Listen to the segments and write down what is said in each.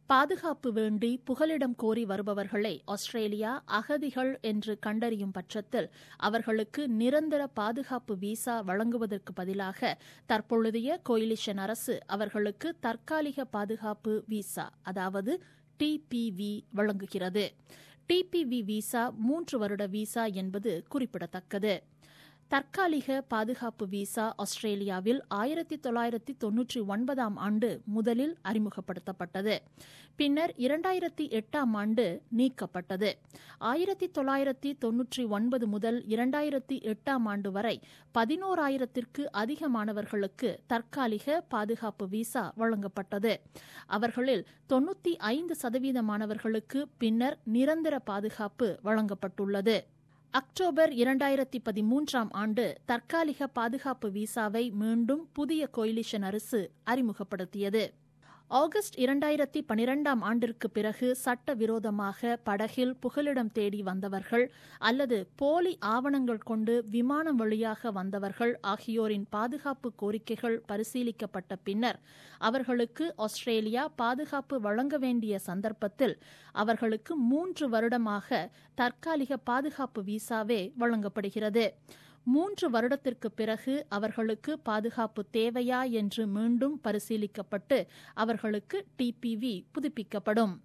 பாதுகாப்பு வேண்டி புகலிடம் கோரி வருபவர்களை ஆஸ்திரேலியா அகதிகள் என்று கண்டறியும் பட்சத்தில் அவர்களுக்கு நிரந்தர பாதுகாப்பு விசா வழங்குவதற்கு பதிலாக தற்பொழுதைய கோயிலிஷன் அரசு அவர்களுக்கு தற்காலிக பாதுகாப்பு விசா அதாவது டிபிவி வழங்குகிறது டிபிவி விசா மூன்று வருட விசா என்பது குறிப்பிடத்தக்கது தற்காலிக பாதுகாப்பு விசா ஆஸ்திரேலியாவில் ஆயிரத்தி தொள்ளாயிரத்தி தொன்னூற்றி ஒன்பதாம் ஆண்டு முதலில் அறிமுகப்படுத்தப்பட்டது பின்னர் இரண்டாயிரத்தி எட்டாம் ஆண்டு நீக்கப்பட்டது ஆயிரத்தி தொள்ளாயிரத்தி தொன்னூற்றி ஒன்பது முதல் இரண்டாயிரத்தி எட்டாம் ஆண்டு வரை பதினோராயிரத்திற்கு அதிகமானவர்களுக்கு தற்காலிக பாதுகாப்பு விசா வழங்கப்பட்டது அவர்களில் தொன்னூத்தி ஐந்து சதவீதமானவர்களுக்கு பின்னர் நிரந்தர பாதுகாப்பு வழங்கப்பட்டுள்ளது அக்டோபர் இரண்டாயிரத்தி பதிமூன்றாம் ஆண்டு தற்காலிக பாதுகாப்பு விசாவை மீண்டும் புதிய கோயிலிஷன் அரசு அறிமுகப்படுத்தியது ஆகஸ்ட் இரண்டாயிரத்தி பனிரெண்டாம் ஆண்டிற்கு பிறகு சட்டவிரோதமாக படகில் புகலிடம் தேடி வந்தவர்கள் அல்லது போலி ஆவணங்கள் கொண்டு விமானம் வழியாக வந்தவர்கள் ஆகியோரின் பாதுகாப்பு கோரிக்கைகள் பரிசீலிக்கப்பட்ட பின்னர் அவர்களுக்கு ஆஸ்திரேலியா பாதுகாப்பு வழங்க வேண்டிய சந்தர்ப்பத்தில் அவர்களுக்கு மூன்று வருடமாக தற்காலிக பாதுகாப்பு விசாவே வழங்கப்படுகிறது மூன்று வருடத்திற்கு பிறகு அவர்களுக்கு பாதுகாப்பு தேவையா என்று மீண்டும் பரிசீலிக்கப்பட்டு அவர்களுக்கு டிபிவி புதுப்பிக்கப்படும்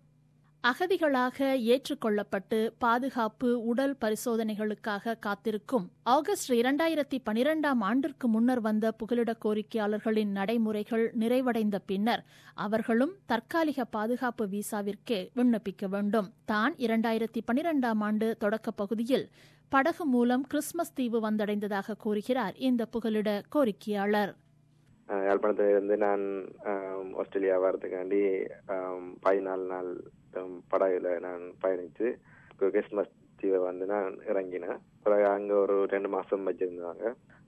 அகதிகளாக ஏற்றுக்கொள்ளப்பட்டு பாதுகாப்பு உடல் பரிசோதனைகளுக்காக காத்திருக்கும் ஆகஸ்ட் இரண்டாயிரத்தி பனிரெண்டாம் ஆண்டிற்கு முன்னர் வந்த புகலிட கோரிக்கையாளர்களின் நடைமுறைகள் நிறைவடைந்த பின்னர் அவர்களும் தற்காலிக பாதுகாப்பு விசாவிற்கே விண்ணப்பிக்க வேண்டும் தான் இரண்டாயிரத்தி பனிரெண்டாம் ஆண்டு தொடக்க பகுதியில் படகு மூலம் கிறிஸ்துமஸ் தீவு வந்தடைந்ததாக கூறுகிறார் இந்த புகலிட கோரிக்கையாளர் யாழ்ப்பாணத்திலிருந்து நான் ஆஸ்திரேலியா வர்றதுக்காண்டி பதினாலு நாள் படகுல நான் பயணித்து கிறிஸ்மஸ் தீவை வந்து நான் இறங்கினேன் பிறகு அங்கே ஒரு ரெண்டு மாதம் வச்சுருந்தாங்க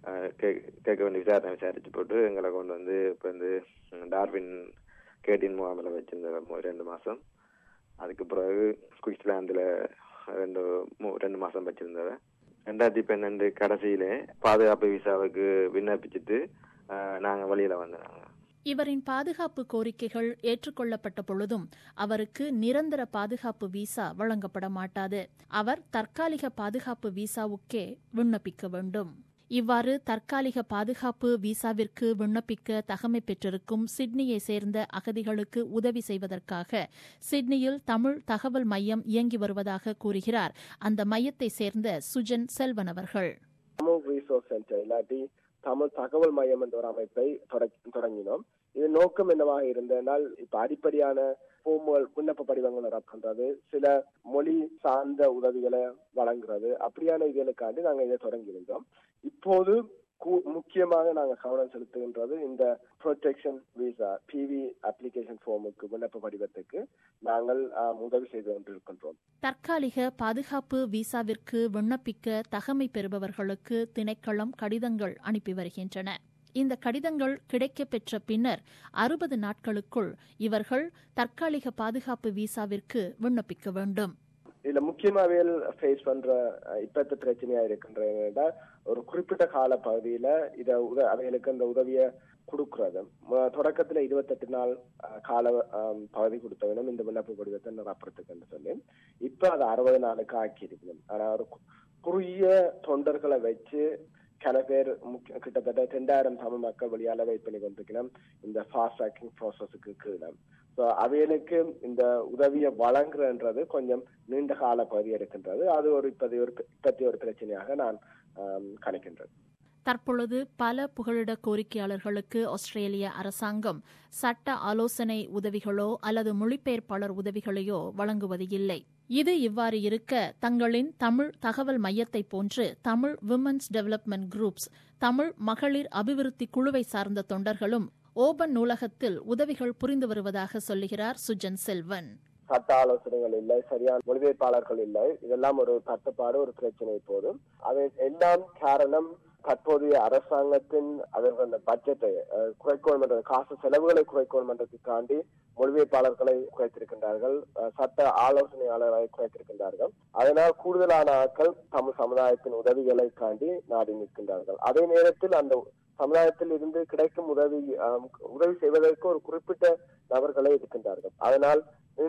கேட்க வேண்டிய விசாரணை விசாரிச்சு போட்டு எங்களை கொண்டு வந்து இப்போ வந்து டார்வின் கேட்டின் முகாமில் வச்சிருந்தாங்க ரெண்டு மாதம் அதுக்கு பிறகு குயிஸ்லாந்தில் ரெண்டு ரெண்டு மாதம் வச்சிருந்தவன் ரெண்டாயிரத்தி பன்னெண்டு கடைசியில பாதுகாப்பு விசாவுக்கு விண்ணப்பிச்சுட்டு நாங்கள் வழியில வந்தாங்க இவரின் பாதுகாப்பு கோரிக்கைகள் ஏற்றுக்கொள்ளப்பட்ட பொழுதும் அவருக்கு நிரந்தர பாதுகாப்பு விசா வழங்கப்பட மாட்டாது அவர் தற்காலிக பாதுகாப்பு விசாவுக்கே விண்ணப்பிக்க வேண்டும் இவ்வாறு தற்காலிக பாதுகாப்பு விசாவிற்கு விண்ணப்பிக்க தகமை பெற்றிருக்கும் சிட்னியை சேர்ந்த அகதிகளுக்கு உதவி செய்வதற்காக சிட்னியில் தமிழ் தகவல் மையம் இயங்கி வருவதாக கூறுகிறார் அந்த மையத்தை சேர்ந்த சுஜன் செல்வன் அவர்கள் தமிழ் ரிசோர்ஸ் சென்டர் இல்லாட்டி தமிழ் தகவல் மையம் என்ற ஒரு அமைப்பை தொடங்கினோம் இது நோக்கம் என்னவாக இருந்ததால் இப்ப அடிப்படையான ஃபோம்கள் விண்ணப்ப படிவங்கள் பண்றது சில மொழி சார்ந்த உதவிகளை வழங்குறது அப்படியான இதுகளுக்காண்டி நாங்க இதை தொடங்கியிருந்தோம் இப்போது முக்கியமாக நாங்க கவனம் செலுத்துகின்றது இந்த ப்ரொடெக்ஷன் விசா பிவி அப்ளிகேஷன் ஃபார்முக்கு விண்ணப்ப படிவத்துக்கு நாங்கள் உதவி செய்து கொண்டிருக்கின்றோம் தற்காலிக பாதுகாப்பு விசாவிற்கு விண்ணப்பிக்க தகமை பெறுபவர்களுக்கு திணைக்களம் கடிதங்கள் அனுப்பி வருகின்றன இந்த கடிதங்கள் கிடைக்கப் பெற்ற பின்னர் அறுபது நாட்களுக்குள் இவர்கள் தற்காலிக பாதுகாப்பு விசாவிற்கு விண்ணப்பிக்க வேண்டும் இதுல முக்கியமாவே ஃபேஸ் பண்ற இப்பத்த பிரச்சனையா இருக்கின்ற ஒரு குறிப்பிட்ட கால பகுதியில இத அவைகளுக்கு அந்த உதவிய கொடுக்கறது தொடக்கத்துல இருபத்தெட்டு நாள் கால பகுதி கொடுத்த வேணும் இந்த விண்ணப்ப படிவத்தை நிரப்புறதுக்கு சொல்லி இப்ப அது அறுபது நாளுக்கு ஆக்கி இருக்கணும் ஆனா ஒரு குறுகிய தொண்டர்களை வச்சு சில பேர் கிட்டத்தட்ட ரெண்டாயிரம் தமிழ் மக்கள் வழியால வெயிட் பண்ணி கொண்டிருக்கணும் இந்த ஃபாஸ்ட் ட்ராக்கிங் ப்ராசஸுக்கு கீழே ஸோ அவைகளுக்கு இந்த உதவியை வழங்குறன்றது கொஞ்சம் நீண்ட கால பகுதி இருக்கின்றது அது ஒரு இப்பதி ஒரு இப்பத்தி ஒரு பிரச்சனையாக நான் கணிக்கின்றேன் தற்பொழுது பல புகலிட கோரிக்கையாளர்களுக்கு ஆஸ்திரேலிய அரசாங்கம் சட்ட ஆலோசனை உதவிகளோ அல்லது மொழிபெயர்ப்பாளர் உதவிகளையோ வழங்குவது இல்லை இது இவ்வாறு இருக்க தங்களின் தமிழ் தகவல் மையத்தை போன்று Tamil women's development groups Tamil மகளிர் அபிவிருத்தி குழுவை சார்ந்த தொண்டர்களும் ஓபன் நூலகத்தில் உதவிகள் புரிந்து வருவதாக சொல்லுகிறார் சுஜன் செல்வன் சட்ட ஆலோசனைகள் இல்லை சரியான மொழிபெயர்ப்பாளர்கள் இல்லை இதெல்லாம் ஒரு தட்டுப்பாடு ஒரு பிரச்சனை போதும் அது எல்லாம் காரணம் தற்போதைய அரசாங்கத்தின் அதற்கு அந்த பட்ஜெட்டை குறைக்கணும் என்ற காசு செலவுகளை குறைக்கணும் என்றதுக்காண்டி மொழிபெயர்ப்பாளர்களை குறைத்திருக்கின்றார்கள் சட்ட ஆலோசனையாளர்களை குறைத்திருக்கின்றார்கள் அதனால் கூடுதலான ஆட்கள் தமிழ் சமுதாயத்தின் உதவிகளை காண்டி நாடி நிற்கின்றார்கள் அதே நேரத்தில் அந்த சமுதாயத்தில் இருந்து கிடைக்கும் உதவி உதவி செய்வதற்கு ஒரு குறிப்பிட்ட நபர்களே இருக்கின்றார்கள் அதனால்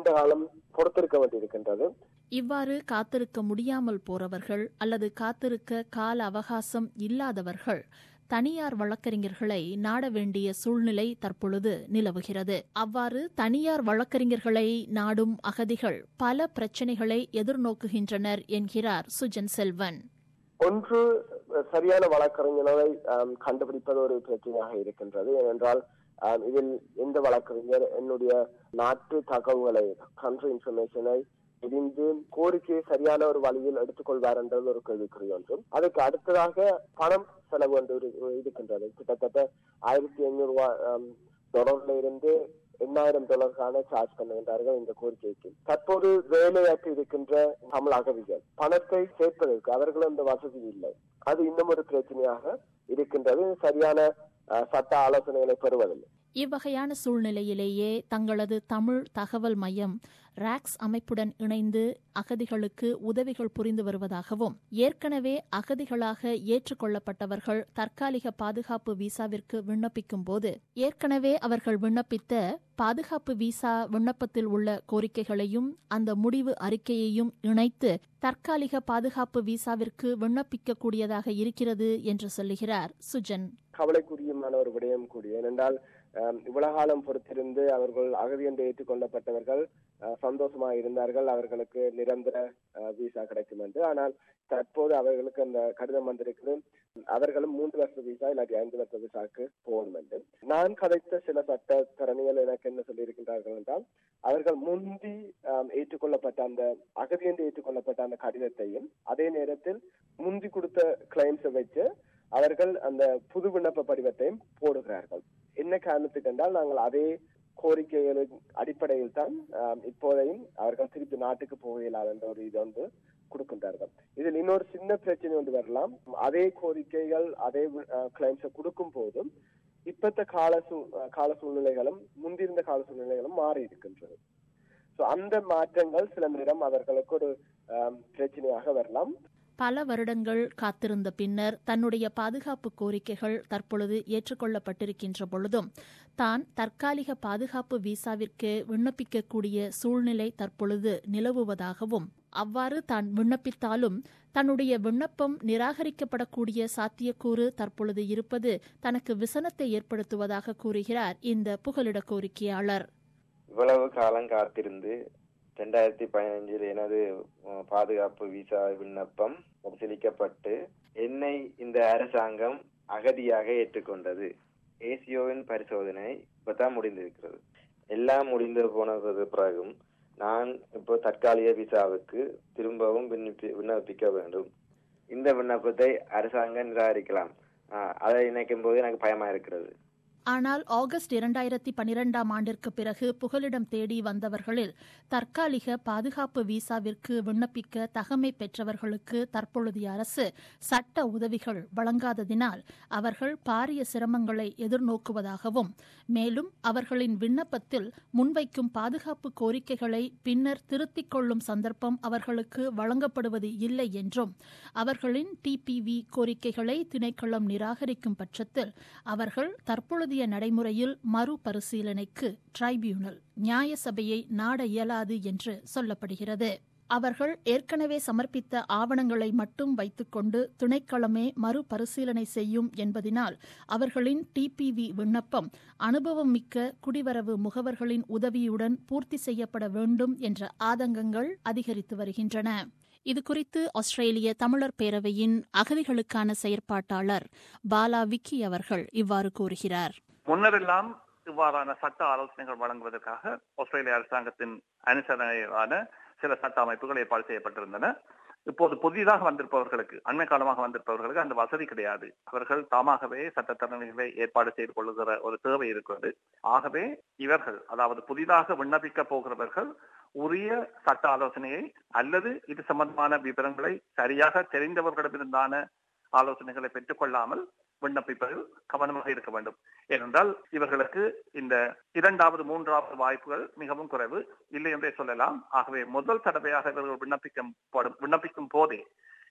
நீண்ட காலம் பொறுத்திருக்க வேண்டியிருக்கின்றது இவ்வாறு காத்திருக்க முடியாமல் போறவர்கள் அல்லது காத்திருக்க கால அவகாசம் இல்லாதவர்கள் தனியார் வழக்கறிஞர்களை நாட வேண்டிய சூழ்நிலை தற்பொழுது நிலவுகிறது அவ்வாறு தனியார் வழக்கறிஞர்களை நாடும் அகதிகள் பல பிரச்சினைகளை எதிர்நோக்குகின்றனர் என்கிறார் சுஜன் செல்வன் ஒன்று சரியான வழக்கறிஞரை ஆம், கண்டுபிடிப்பது ஒரு பிரச்சனையாக இருக்கின்றது ஏனென்றால் ஆம், இதில் எந்த வழக்கறிஞர் என்னுடைய நாட்டு தகவல்களை கண்ட்ரி இன்ஃபர்மேஷனை தெரிந்து கோரிக்கையை சரியான ஒரு வழியில் எடுத்துக்கொள்வார் என்றது ஒரு கேள்விக்குறி ஒன்றும் அதுக்கு அடுத்ததாக பணம் செலவு என்று ஒரு- இருக்கின்றது கிட்டத்தட்ட ஆயிரத்தி ஐநூறு ரூபாய் டாலர்ல இருந்து எண்ணாயிரம் டாலருக்கான சார்ஜ் பண்ணுகின்றார்கள் இந்த கோரிக்கைக்கு தற்போது வேலையாற்றி இருக்கின்ற தமிழ் அகதிகள் பணத்தை சேர்ப்பதற்கு அவர்களும் அந்த வசதி இல்லை அது இன்னும் ஒரு பிரச்சனையாக இருக்கின்றது சரியான அஹ், சட்ட ஆலோசனைகளை பெறுவதில்லை இவ்வகையான சூழ்நிலையிலேயே தங்களது தமிழ் தகவல் மையம் ராக்ஸ் அமைப்புடன் இணைந்து அகதிகளுக்கு உதவிகள் புரிந்து வருவதாகவும் ஏற்கனவே அகதிகளாக ஏற்றுக்கொள்ளப்பட்டவர்கள் தற்காலிக பாதுகாப்பு விசாவிற்கு விண்ணப்பிக்கும் போது ஏற்கனவே அவர்கள் விண்ணப்பித்த பாதுகாப்பு விசா விண்ணப்பத்தில் உள்ள கோரிக்கைகளையும் அந்த முடிவு அறிக்கையையும் இணைத்து தற்காலிக பாதுகாப்பு விசாவிற்கு விண்ணப்பிக்கக்கூடியதாக இருக்கிறது என்று சொல்லுகிறார் சுஜன் கவலைக்குரியமான ஒரு விடயம் கூடிய ஏனென்றால் அஹ், இவ்வளவு காலம் பொறுத்திருந்து அவர்கள் அகதி என்று ஏற்றுக்கொள்ளப்பட்டவர்கள் அஹ், சந்தோஷமாக இருந்தார்கள் அவர்களுக்கு நிரந்தர அஹ், விசா கிடைக்கும் என்று ஆனால் தற்போது அவர்களுக்கு அந்த கடிதம் வந்திருக்குது அவர்களும் மூன்று வருஷ விசா இல்லாட்டி ஐந்து வருஷ விசாக்கு போகணும் என்று நான் கதைத்த சில சட்ட தரணிகள் எனக்கு என்ன சொல்லியிருக்கின்றார்கள் என்றால் அவர்கள் முந்தி ஆம், ஏற்றுக்கொள்ளப்பட்ட அந்த அகதி என்று ஏற்றுக்கொள்ளப்பட்ட அந்த கடிதத்தையும் அதே நேரத்தில் முந்தி கொடுத்த கிளைம்ஸை வச்சு அவர்கள் அந்த புது விண்ணப்ப படிவத்தையும் போடுகிறார்கள் என்ன காரணத்துக்கு என்றால் நாங்கள் அதே கோரிக்கைகளின் அடிப்படையில் தான் ஆம், இப்போதையும் அவர்கள் திருப்பி நாட்டுக்கு போக இயலாத என்ற ஒரு இது வந்து கொடுக்கின்றார்கள் இதில் இன்னொரு சின்ன பிரச்சனை ஒன்று வரலாம் அதே கோரிக்கைகள் அதே கிளைம்ஸை கொடுக்கும் போதும் இப்பத்த கால சூ கால சூழ்நிலைகளும் முந்திருந்த கால சூழ்நிலைகளும் மாறி இருக்கின்றது சோ அந்த மாற்றங்கள் சில நேரம் அவர்களுக்கு ஒரு ஆம், பிரச்சனையாக வரலாம் பல வருடங்கள் காத்திருந்த பின்னர் தன்னுடைய பாதுகாப்பு கோரிக்கைகள் தற்பொழுது ஏற்றுக்கொள்ளப்பட்டிருக்கின்ற பொழுதும் தான் தற்காலிக பாதுகாப்பு விசாவிற்கு விண்ணப்பிக்கக்கூடிய சூழ்நிலை தற்பொழுது நிலவுவதாகவும் அவ்வாறு தான் விண்ணப்பித்தாலும் தன்னுடைய விண்ணப்பம் நிராகரிக்கப்படக்கூடிய சாத்தியக்கூறு தற்பொழுது இருப்பது தனக்கு விசனத்தை ஏற்படுத்துவதாக கூறுகிறார் இந்த புகலிட கோரிக்கையாளர் இவ்வளவு காலம் காத்திருந்து ரெண்டாயிரத்தி பதினஞ்சில் எனது அஹ், பாதுகாப்பு விசா விண்ணப்பம் பரிசீலிக்கப்பட்டு என்னை இந்த அரசாங்கம் அகதியாக ஏற்றுக்கொண்டது ஏசியோவின் பரிசோதனை இப்பதான் முடிந்திருக்கிறது எல்லாம் முடிந்து போனது பிறகும் நான் இப்போ தற்காலிக விசாவுக்கு திரும்பவும் விண்ணப்பி விண்ணப்பிக்க வேண்டும் இந்த விண்ணப்பத்தை அரசாங்கம் நிராகரிக்கலாம் ஆஹ், அதை நினைக்கும் போது எனக்கு பயமா இருக்கிறது ஆனால் ஆகஸ்ட் இரண்டாயிரத்தி பனிரெண்டாம் ஆண்டிற்கு பிறகு புகலிடம் தேடி வந்தவர்களில் தற்காலிக பாதுகாப்பு விசாவிற்கு விண்ணப்பிக்க தகமை பெற்றவர்களுக்கு தற்பொழுதைய அரசு சட்ட உதவிகள் வழங்காததினால் அவர்கள் பாரிய சிரமங்களை எதிர்நோக்குவதாகவும் மேலும் அவர்களின் விண்ணப்பத்தில் முன்வைக்கும் பாதுகாப்பு கோரிக்கைகளை பின்னர் திருத்திக் கொள்ளும் சந்தர்ப்பம் அவர்களுக்கு வழங்கப்படுவது இல்லை என்றும் அவர்களின் டிபிவி கோரிக்கைகளை திணைக்களம் நிராகரிக்கும் பட்சத்தில் அவர்கள் தற்பொழுதைய நடைமுறையில் மறுபரிசீலனைக்கு டிரைபியூனல் நியாய சபையை நாட இயலாது என்று சொல்லப்படுகிறது அவர்கள் ஏற்கனவே சமர்ப்பித்த ஆவணங்களை மட்டும் வைத்துக்கொண்டு திணைக்களமே மறுபரிசீலனை செய்யும் என்பதினால் அவர்களின் டிபிவி விண்ணப்பம் அனுபவம் மிக்க குடிவரவு முகவர்களின் உதவியுடன் பூர்த்தி செய்யப்பட வேண்டும் என்ற ஆதங்கங்கள் அதிகரித்து வருகின்றன இதுகுறித்து ஆஸ்திரேலிய தமிழர் பேரவையின் அகதிகளுக்கான செயற்பாட்டாளர் பாலா விக்கி அவர்கள் இவ்வாறு கூறுகிறார் முன்னரெல்லாம் இவ்வாறான சட்ட ஆலோசனைகள் வழங்குவதற்காக ஆஸ்திரேலிய அரசாங்கத்தின் அனுசரணையிலான சில சட்ட அமைப்புகள் ஏற்பாடு செய்யப்பட்டிருந்தன இப்போது புதிதாக வந்திருப்பவர்களுக்கு அண்மை காலமாக வந்திருப்பவர்களுக்கு அந்த வசதி கிடையாது அவர்கள் தாமாகவே சட்டத்தரணிகளை ஏற்பாடு செய்து கொள்ளுகிற ஒரு தேவை இருக்கிறது ஆகவே இவர்கள் அதாவது புதிதாக விண்ணப்பிக்க போகிறவர்கள் உரிய சட்ட ஆலோசனையை அல்லது இது சம்பந்தமான விவரங்களை சரியாக தெரிந்தவர்களிடமிருந்தான ஆலோசனைகளை பெற்றுக் கொள்ளாமல் விண்ணப்பிப்பதில் கவனமாக இருக்க வேண்டும் ஏனென்றால் இவர்களுக்கு இந்த இரண்டாவது மூன்றாவது வாய்ப்புகள் மிகவும் குறைவு இல்லை என்றே சொல்லலாம் ஆகவே முதல் தடவையாக இவர்கள் விண்ணப்பிக்கும் விண்ணப்பிக்கும் போதே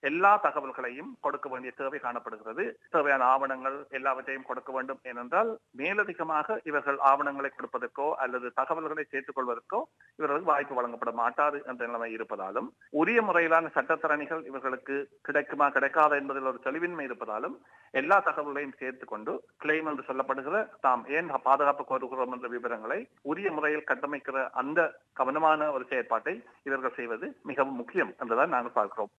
எல்லா தகவல்களையும் கொடுக்க வேண்டிய தேவை காணப்படுகிறது தேவையான ஆவணங்கள் எல்லாவற்றையும் கொடுக்க வேண்டும் ஏனென்றால் மேலதிகமாக இவர்கள் ஆவணங்களை கொடுப்பதற்கோ அல்லது தகவல்களை சேர்த்துக் கொள்வதற்கோ இவர்களுக்கு வாய்ப்பு வழங்கப்பட மாட்டாது என்ற நிலைமை இருப்பதாலும் உரிய முறையிலான சட்டத்தரணிகள் இவர்களுக்கு கிடைக்குமா கிடைக்காதா என்பதில் ஒரு தெளிவின்மை இருப்பதாலும் எல்லா தகவல்களையும் சேர்த்துக் கொண்டு கிளைம் என்று சொல்லப்படுகிற தாம் ஏன் பாதுகாப்பு கோருகிறோம் என்ற விவரங்களை உரிய முறையில் கட்டமைக்கிற அந்த கவனமான ஒரு செயற்பாட்டை இவர்கள் செய்வது மிகவும் முக்கியம் என்றுதான் நாங்கள் பார்க்கிறோம்